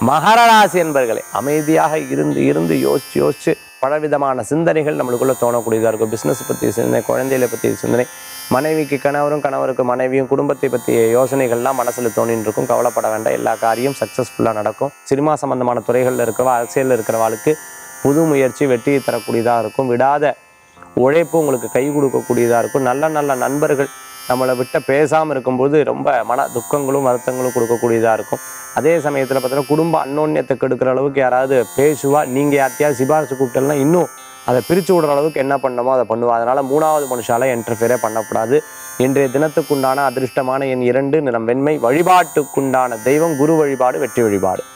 மகர ராசி என்பர்களே அமைதியாக இருந்து இருந்து யோசிச்சு யோசிச்சு பலவிதமான சிந்தனைகள் நம்மளுக்குள்ள தோணக்கூடியதாக இருக்கும் பிஸ்னஸ் பற்றி சிந்தனை குழந்தைகளை பற்றி சிந்தனை மனைவிக்கு கணவரும் கணவருக்கு மனைவியும் குடும்பத்தை பற்றிய யோசனைகள்லாம் மனசில் தோணின்னு இருக்கும் கவலைப்பட வேண்டாம் எல்லா காரியம் சக்ஸஸ்ஃபுல்லாக நடக்கும் சினிமா சம்பந்தமான துறைகளில் இருக்கிறவா அரசியலில் இருக்கிறவாளுக்கு புது முயற்சி வெற்றியை தரக்கூடியதாக இருக்கும் விடாத உழைப்பு உங்களுக்கு கை கொடுக்கக்கூடியதாக இருக்கும் நல்ல நல்ல நண்பர்கள் நம்மளை விட்ட பேசாமல் இருக்கும்போது ரொம்ப மன துக்கங்களும் வருத்தங்களும் கொடுக்கக்கூடியதாக இருக்கும் அதே சமயத்தில் பார்த்தீங்கன்னா குடும்ப அன்னோன்யத்தை கெடுக்கிற அளவுக்கு யாராவது பேசுவா நீங்கள் யார்ட்டையாவது சிபாரிசு கூப்பிட்டலாம் இன்னும் அதை பிரித்து விடுற அளவுக்கு என்ன பண்ணணுமோ அதை பண்ணுவா அதனால் மூணாவது மனுஷால என்டர்ஃபியரே பண்ணக்கூடாது இன்றைய தினத்துக்குண்டான அதிர்ஷ்டமான என் இரண்டு நிறம் வெண்மை வழிபாட்டுக்குண்டான தெய்வம் குரு வழிபாடு வெற்றி வழிபாடு